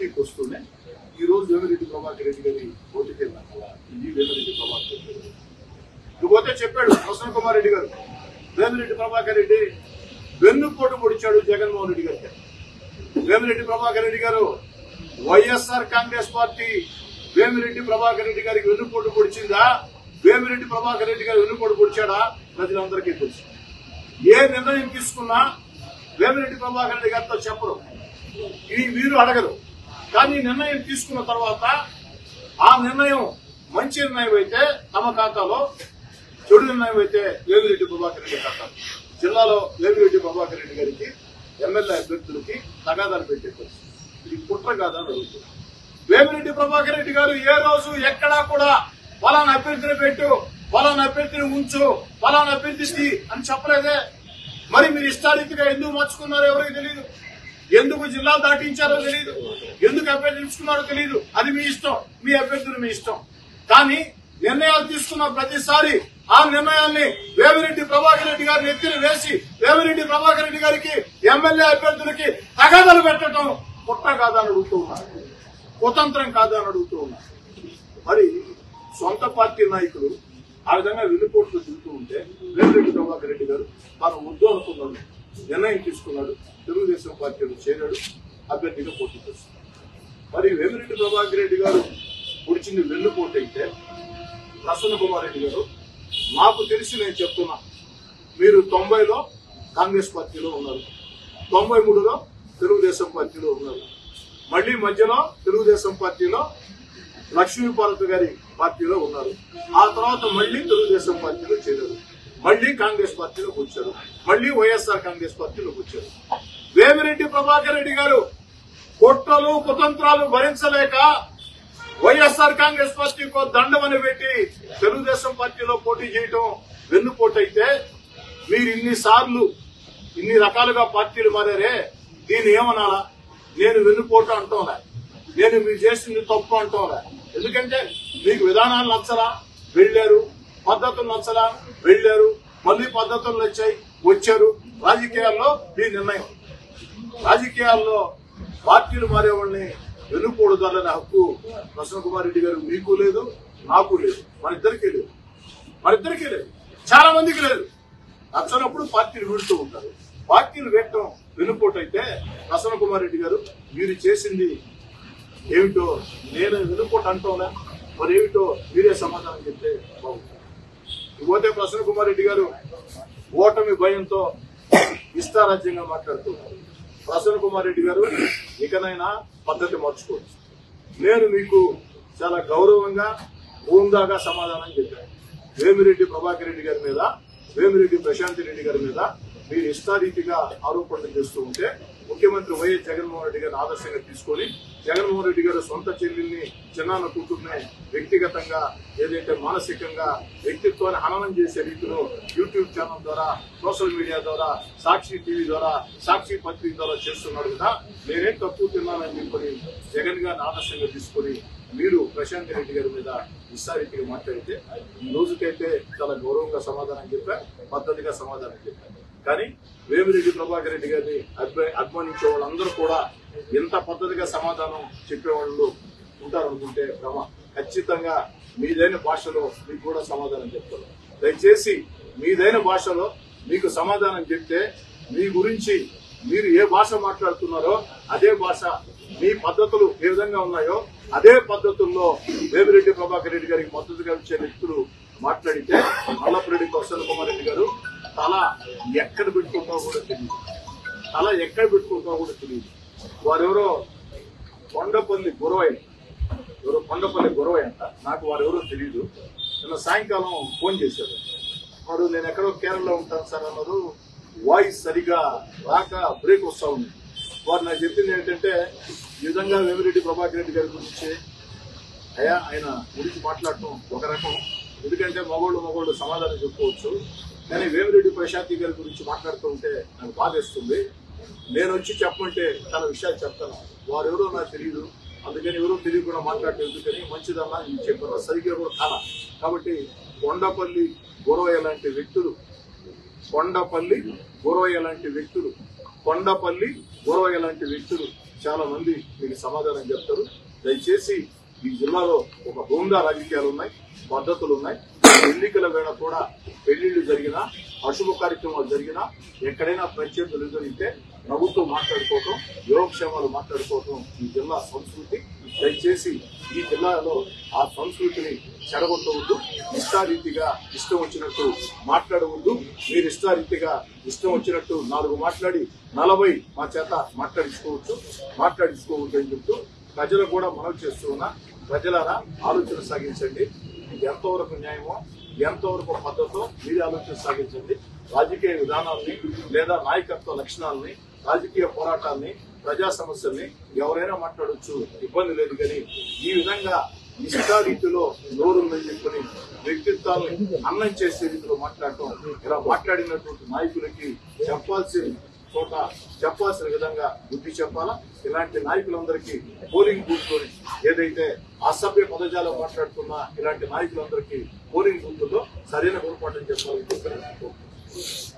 పోటీకి వస్తూనే ఈ రోజు వేమిరెడ్డి ప్రభాకర్ రెడ్డి గారి పోటీకి వెళ్ళాం కదా ఇది వేమిరెడ్డి ప్రభాకర్ రెడ్డి గారు ఇకపోతే చెప్పాడు ప్రసన్న కుమార్ రెడ్డి గారు వేమిరెడ్డి ప్రభాకర్ రెడ్డి వెన్నుపోటు పొడిచాడు జగన్మోహన్ రెడ్డి గారికి వేమిరెడ్డి ప్రభాకర్ రెడ్డి గారు వైఎస్ఆర్ కాంగ్రెస్ పార్టీ వేమిరెడ్డి ప్రభాకర్ రెడ్డి గారికి వెన్నుపోటు పొడిచిందా వేమిరెడ్డి ప్రభాకర్ రెడ్డి గారు వెన్నుపోటు పొడిచాడా ప్రజలందరికీ తెలుసు ఏ నిర్ణయం తీసుకున్నా వేమిరెడ్డి ప్రభాకర్ రెడ్డి గారితో చెప్పరు ఇది వీరు అడగరు కానీ నిర్ణయం తీసుకున్న తర్వాత ఆ నిర్ణయం మంచి నిర్ణయం అయితే తమ ఖాతాలో చెడు నిర్ణయం అయితే వేమిరెడ్డి ప్రభాకర్ రెడ్డి ఖాతాలో జిల్లాలో వేమిరెడ్డి ప్రభాకర్ రెడ్డి గారికి ఎమ్మెల్యే అభ్యర్థులకి తగాదాలు పెట్టే పరిస్థితి ఇది కుట్ర కాదా అని అడుగుతున్నాను వేమిరెడ్డి ప్రభాకర్ రెడ్డి గారు ఏ రోజు ఎక్కడా కూడా ఫలానా అభ్యర్థిని పెట్టు ఫలానా అభ్యర్థిని ఉంచు ఫలానా అభ్యర్థి అని చెప్పలేదే మరి మీరు ఇష్టారీతిగా ఎందుకు మార్చుకున్నారో ఎవరికి తెలియదు ఎందుకు జిల్లా దాటించారో తెలియదు ఎందుకు అభ్యర్థి ఎంచుకున్నారో తెలియదు అది మీ ఇష్టం మీ అభ్యర్థులు మీ ఇష్టం కానీ నిర్ణయాలు తీసుకున్న ప్రతిసారి ఆ నిర్ణయాన్ని వేమిరెడ్డి ప్రభాకర్ రెడ్డి గారిని ఎత్తిన వేసి వేమిరెడ్డి ప్రభాకర్ రెడ్డి గారికి ఎమ్మెల్యే అభ్యర్థులకి తగాదలు పెట్టడం కుట్ర కాదని అడుగుతూ ఉన్నారు కుతంత్రం కాదని అడుగుతూ ఉన్నారు మరి సొంత పార్టీ నాయకులు ఆ విధంగా వెన్నుపోట్లు దిగుతూ ఉంటే వేమిరెడ్డి ప్రభాకర్ రెడ్డి గారు తాను వద్దు అనుకున్నాడు నిర్ణయం తీసుకున్నాడు తెలుగుదేశం పార్టీలో చేరాడు అభ్యర్థిగా పోటీ చేస్తున్నాడు మరి వేమిరెడ్డి ప్రభాకర్ రెడ్డి గారు పొడిచింది వెన్నుపోటు అయితే ప్రసన్న కుమార్ రెడ్డి గారు నాకు తెలిసి నేను చెప్తున్నా మీరు తొంభైలో కాంగ్రెస్ పార్టీలో ఉన్నారు తొంభై మూడులో తెలుగుదేశం పార్టీలో ఉన్నారు మళ్ళీ మధ్యలో తెలుగుదేశం పార్టీలో లక్ష్మీపార్వతి గారి పార్టీలో ఉన్నారు ఆ తర్వాత మళ్ళీ తెలుగుదేశం పార్టీలో చేరారు మళ్ళీ కాంగ్రెస్ పార్టీలోకి వచ్చారు మళ్ళీ వైఎస్ఆర్ కాంగ్రెస్ పార్టీలోకి వచ్చారు వేమిరెడ్డి ప్రభాకర్ రెడ్డి గారు కుట్రలు కుతంత్రాలు భరించలేక వైఎస్ఆర్ కాంగ్రెస్ పార్టీకో దండమని పెట్టి తెలుగుదేశం పార్టీలో పోటీ చేయటం వెన్నుపోటు అయితే మీరు ఇన్ని సార్లు ఇన్ని రకాలుగా పార్టీలు మారారే దీన్ని ఏమనాలా నేను వెన్నుపోటు అంటోలే నేను మీరు చేసింది తప్పు అంటోలే ఎందుకంటే మీకు విధానాలు నచ్చలా వెళ్ళారు పద్ధతులు నచ్చలా వెళ్ళారు మళ్ళీ పద్ధతులు నచ్చాయి వచ్చారు రాజకీయాల్లో మీ నిర్ణయం రాజకీయాల్లో పార్టీలు మారేవాళ్ళని వెనుకూడదన్న హక్కు ప్రసన్న కుమార్ రెడ్డి గారు మీకు లేదు నాకు లేదు మన ఇద్దరికీ లేదు మన ఇద్దరికీ లేదు చాలా మందికి లేదు నచ్చనప్పుడు పార్టీలు వీడుతూ ఉంటారు పార్టీలు వేయటం వెనుపోటు అయితే ప్రసన్న కుమార్ రెడ్డి గారు మీరు చేసింది ఏమిటో నేను వెనుపోటు అంటోనా మరి ఏమిటో మీరే సమాధానం చెప్తే బాగుంటుంది ఇకపోతే ప్రసన్న కుమార్ రెడ్డి గారు ఓటమి భయంతో ఇష్టారాజ్యంగా మాట్లాడుతున్నారు ప్రసన్న కుమార్ రెడ్డి గారు ఇకనైనా పద్ధతి మార్చుకోవచ్చు నేను మీకు చాలా గౌరవంగా హోందాగా సమాధానం చెప్పాను వేమిరెడ్డి ప్రభాకర్ రెడ్డి గారి మీద వేమిరెడ్డి ప్రశాంత్ రెడ్డి గారి మీద మీరు ఇష్టారీతిగా ఆరోపణలు చేస్తూ ఉంటే ముఖ్యమంత్రి వైఎస్ జగన్మోహన్ రెడ్డి గారిని ఆదర్శంగా తీసుకొని జగన్మోహన్ రెడ్డి గారు సొంత చెల్లెల్ని చిన్నాన్న కూతుర్ని వ్యక్తిగతంగా ఏదైతే మానసికంగా వ్యక్తిత్వాన్ని హననం చేసే రీతిలో యూట్యూబ్ ఛానల్ ద్వారా సోషల్ మీడియా ద్వారా సాక్షి టీవీ ద్వారా సాక్షి పత్రిక ద్వారా చేస్తున్నాడు కదా నేనేం తక్కువ తిన్నానని చెప్పని జగన్ గారిని ఆదర్శంగా తీసుకొని మీరు ప్రశాంత్ రెడ్డి గారి మీద ఇష్టారీతిగా మాట్లాడితే ఈ రోజుకైతే చాలా గౌరవంగా సమాధానం చెప్పా పద్ధతిగా సమాధానం చెప్పాను కానీ వేమిరెడ్డి ప్రభాకర్ రెడ్డి గారిని అభిమా- అభిమానించే వాళ్ళందరూ కూడా ఎంత పద్ధతిగా సమాధానం చెప్పేవాళ్ళు ఉంటారనుకుంటే భ్రమ ఖచ్చితంగా మీదైన భాషలో మీకు కూడా సమాధానం చెప్తారు దయచేసి మీదైన భాషలో మీకు సమాధానం చెప్తే మీ గురించి మీరు ఏ భాష మాట్లాడుతున్నారో అదే భాష మీ పద్ధతులు ఏ విధంగా ఉన్నాయో అదే పద్ధతుల్లో వేమిరెడ్డి ప్రభాకర్ రెడ్డి గారికి మద్దతుగా ఇచ్చే వ్యక్తులు మాట్లాడితే మల్లపురెడ్డి ప్రసన్న కుమార్ రెడ్డి గారు తల ఎక్కడ పెట్టుకుంటారో కూడా తెలియదు తల ఎక్కడ పెట్టుకుంటారో కూడా తెలియదు వారెవరో కొండపల్లి గురవయ్య ఎవరో కొండపల్లి గురవయ్య అంట నాకు వారెవరో తెలియదు నిన్న సాయంకాలం ఫోన్ చేశారు వాడు నేను ఎక్కడో కేరళలో ఉంటాను సార్ అన్నారు వాయిస్ సరిగా రాక బ్రేక్ వస్తా ఉంది వారు నాకు చెప్పింది ఏంటంటే ఈ విధంగా వేమిరెడ్డి ప్రభాకర్ రెడ్డి గారి గురించి అయ్యా ఆయన గురించి మాట్లాడటం ఒక రకం ఎందుకంటే మగోళ్ళు మగోళ్ళు సమాధానం చెప్పుకోవచ్చు కానీ వేమిరెడ్డి ప్రశాంతి గారి గురించి మాట్లాడుతూ ఉంటే నాకు బాధేస్తుంది నేను వచ్చి చెప్పమంటే చాలా విషయాలు చెప్తాను వారు ఎవరో నాకు తెలియదు అందుకని ఎవరో తెలియకుండా మాట్లాడటం ఎందుకని మంచిదన్నా ఇది చెప్పారు సరిగ్గా కూడా కాల కాబట్టి కొండపల్లి గురవయ్య లాంటి వ్యక్తులు కొండపల్లి గురవయ్య లాంటి వ్యక్తులు కొండపల్లి గురవయ్య లాంటి వ్యక్తులు చాలా మంది మీకు సమాధానం చెప్తారు దయచేసి ఈ జిల్లాలో ఒక బృంద రాజకీయాలు ఉన్నాయి పద్ధతులు ఉన్నాయి ఎన్నికల వేళ కూడా పెళ్లిళ్లు జరిగినా అశుభ కార్యక్రమాలు జరిగినా ఎక్కడైనా ప్రత్యర్థులు జరిగితే ప్రభుత్వం మాట్లాడుకోవటం యోగక్షేమాలు మాట్లాడుకోవటం ఈ జిల్లా సంస్కృతి దయచేసి ఈ జిల్లాలో ఆ సంస్కృతిని చెడగొట్టవద్దు ఇష్టారీతిగా ఇష్టం వచ్చినట్టు మాట్లాడవద్దు మీరు ఇష్టారీతిగా ఇష్టం వచ్చినట్టు నాలుగు మాట్లాడి నలభై మా చేత మాట్లాడించుకోవచ్చు మాట్లాడించుకోవద్దు అని చెప్తూ ప్రజలు కూడా మనవి చేస్తూ ఉన్నా ప్రజలారా ఆలోచన సాగించండి ఇది ఎంతవరకు న్యాయమో ఎంతవరకు పద్ధతో మీరు ఆలోచన సాగించండి రాజకీయ విధానాల్ని లేదా నాయకత్వ లక్షణాలని రాజకీయ పోరాటాల్ని ప్రజా సమస్యల్ని ఎవరైనా మాట్లాడొచ్చు ఇబ్బంది లేదు కానీ ఈ విధంగా ఇష్టారీతిలో నోరుందని చెప్పుకుని వ్యక్తిత్వాన్ని అన్నం చేసే రీతిలో మాట్లాడటం ఇలా మాట్లాడినటువంటి నాయకులకి చెప్పాల్సిన చోట చెప్పాల్సిన విధంగా బుద్ధి చెప్పాలా ఇలాంటి నాయకులందరికీ పోలింగ్ బూత్ లోని ఏదైతే అసభ్య పదజాలం మాట్లాడుతున్న ఇలాంటి నాయకులందరికీ పోలింగ్ బూత్ లో సరైన గుణపాఠం చెప్పాలని చెప్పారు